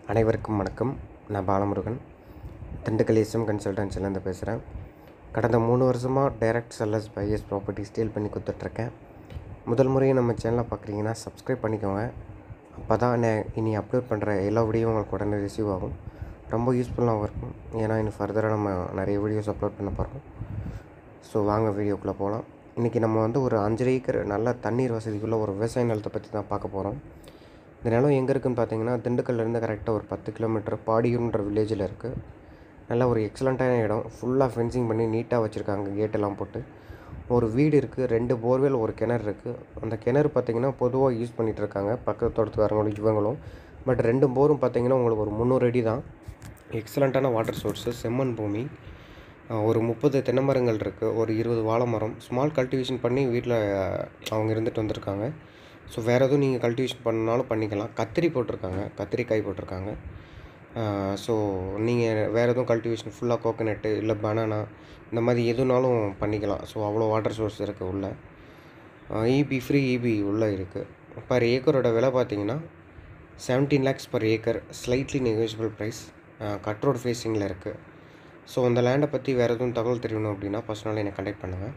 அனைவருக்கும் வணக்கம் நான் பாலமுருகன் திண்டுக்கல் எஸ்எம் கன்சல்டன்சிலேருந்து பேசுகிறேன் கடந்த மூணு வருஷமாக direct sellers buyers property deal பண்ணி கொடுத்துட்ருக்கேன் முதல் முறையும் நம்ம சேனலை பார்க்குறீங்கன்னா சப்ஸ்கிரைப் பண்ணிக்கோங்க அப்போ தான் நான் இனி அப்லோட் பண்ணுற எல்லா வீடியோ உங்களுக்கு உடனே ரிசீவ் ஆகும் ரொம்ப யூஸ்ஃபுல்லாகவும் இருக்கும் ஏன்னா இன்னும் ஃபர்தராக நம்ம நிறைய வீடியோஸ் அப்லோட் பண்ண போகிறோம் ஸோ வாங்க வீடியோக்குள்ளே போகலாம் இன்றைக்கி நம்ம வந்து ஒரு அஞ்சரை ஏக்கர் நல்ல தண்ணீர் வசதிக்குள்ள ஒரு விவசாய நிலத்தை பற்றி தான் பார்க்க போகிறோம் இந்த நிலம் எங்கே இருக்குன்னு பார்த்தீங்கன்னா திண்டுக்கல்லேருந்து கரெக்டாக ஒரு பத்து கிலோமீட்டர் பாடியூர்ன்ற வில்லேஜில் இருக்குது நல்ல ஒரு எக்ஸலண்ட்டான இடம் ஃபுல்லாக ஃபென்சிங் பண்ணி நீட்டாக வச்சுருக்காங்க கேட்டெல்லாம் போட்டு ஒரு வீடு இருக்குது ரெண்டு போர்வெல் ஒரு கிணறு இருக்குது அந்த கிணறு பார்த்தீங்கன்னா பொதுவாக யூஸ் பண்ணிகிட்டு இருக்காங்க பக்கத்து தோட்டத்துக்காரங்களும் இவங்களும் பட் ரெண்டு போரும் பார்த்தீங்கன்னா உங்களுக்கு ஒரு முந்நூறு அடி தான் எக்ஸலண்ட்டான வாட்டர் சோர்ஸு செம்மண் பூமி அஹ் ஒரு முப்பது தென்னை மரங்கள் இருக்குது ஒரு இருபது வாழை மரம் ஸ்மால் கல்டிவேஷன் பண்ணி வீட்டில் அவங்க இருந்துட்டு வந்திருக்காங்க ஸோ வேறு எதுவும் நீங்கள் கல்டிவேஷன் பண்ணாலும் பண்ணிக்கலாம் கத்திரி போட்டிருக்காங்க கத்திரிக்காய் போட்டிருக்காங்க ஸோ நீங்கள் வேறு எதுவும் கல்டிவேஷன் ஃபுல்லாக கோகனட்டு இல்லை பனானா இந்த மாதிரி எதுனாலும் பண்ணிக்கலாம் ஸோ அவ்வளோ வாட்டர் சோர்ஸ் இருக்குது உள்ளே இபி ஃப்ரீ இபி உள்ளே இருக்குது பர் ஏக்கரோட விலை பார்த்தீங்கன்னா seventeen lakhs per acre slightly negotiable price cut road ஃபேஸிங்கில் இருக்குது ஸோ அந்த லேண்டை பற்றி வேறு எதுவும் தகவல் தெரியணும் அப்படின்னா பர்சனலாக என்னை கண்டெக்ட் பண்ணுங்கள்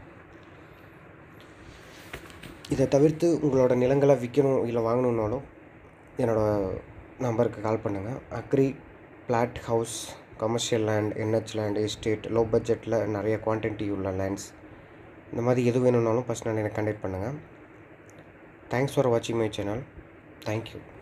இதை தவிர்த்து உங்களோட நிலங்களை விற்கணும் இல்லை வாங்கணுன்னாலும் என்னோடய நம்பருக்கு கால் பண்ணுங்கள் agri plot house commercial land NH land estate low பட்ஜெட்டில் நிறைய குவான்டிட்டி உள்ள லேண்ட்ஸ் இந்த மாதிரி எது வேணும்னாலும் பர்சனலாக என்னை கண்டெக்ட் பண்ணுங்கள் தேங்க்ஸ் ஃபார் வாட்சிங் மை சேனல் தேங்க்யூ